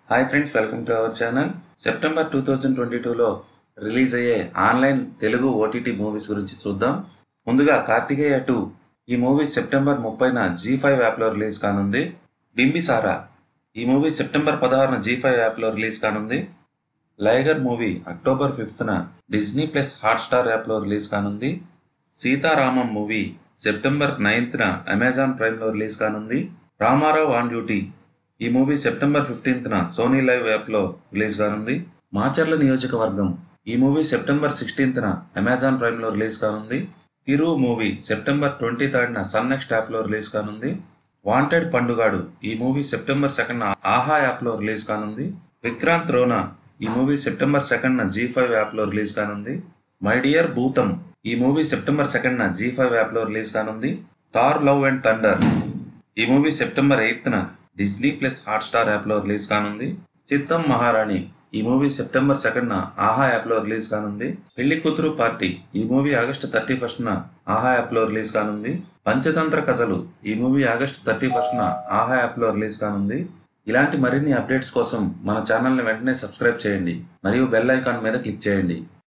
hi friends welcome to our channel September two thousand twenty టూలో release అయ్యే online Telugu OTT movies గురించి చూద్దాం ముందుగా కార్తికేయ టూ ఈ మూవీ సెప్టెంబర్ ముప్పైన జీ ఫైవ్ యాప్లో రిలీజ్ కానుంది బింబిసారా ఈ మూవీ సెప్టెంబర్ పదహారున జీ ఫైవ్ యాప్లో రిలీజ్ కానుంది లైగర్ మూవీ అక్టోబర్ ఫిఫ్త్న డిజ్నీ ప్లస్ హాట్స్టార్ యాప్లో రిలీజ్ కానుంది సీతారామం మూవీ సెప్టెంబర్ నైన్త్న అమెజాన్ ప్రైమ్లో రిలీజ్ కానుంది రామారావు ఆన్ డ్యూటీ ఈ మూవీ సెప్టెంబర్ ఫిఫ్టీన్త్న సోనీ లైవ్ యాప్లో రిలీజ్ కానుంది మాచర్ల నియోజకవర్గం ఈ మూవీ సెప్టెంబర్ సిక్స్టీన్త్న అమెజాన్ ప్రైమ్లో రిలీజ్ కానుంది తిరు మూవీ సెప్టెంబర్ ట్వంటీ థర్డ్న సన్ నెక్స్ట్ యాప్లో రిలీజ్ కానుంది వాంటెడ్ పండుగాడు ఈ మూవీ సెప్టెంబర్ సెకండ్ ఆహా యాప్లో రిలీజ్ కానుంది విక్రాంత్ రోనా ఈ మూవీ సెప్టెంబర్ సెకండ్న జీ ఫైవ్ యాప్లో రిలీజ్ కానుంది మై డియర్ భూతం ఈ మూవీ సెప్టెంబర్ సెకండ్న జీ ఫైవ్ యాప్లో రిలీజ్ కానుంది థార్ లవ్ అండ్ థండర్ ఈ మూవీ సెప్టెంబర్ ఎయిత్న డిజ్నీ ప్లస్ హాట్స్టార్ యాప్లో రిలీజ్ కానుంది చిత్తం మహారాణి ఈ మూవీ సెప్టెంబర్ సెకండ్న ఆహా యాప్లో రిలీజ్ కానుంది పెళ్లి కూతురు పార్టీ ఈ మూవీ ఆగస్టు థర్టీ ఫస్ట్న ఆహా యాప్లో రిలీజ్ కానుంది పంచతంత్ర కథలు ఈ మూవీ ఆగస్టు థర్టీ ఫస్ట్న ఆహా యాప్లో రిలీజ్ కానుంది ఇలాంటి మరిన్ని అప్డేట్స్ కోసం మన ఛానల్ని వెంటనే సబ్స్క్రైబ్ చేయండి మరియు బెల్ ఐకాన్ మీద క్లిక్ చేయండి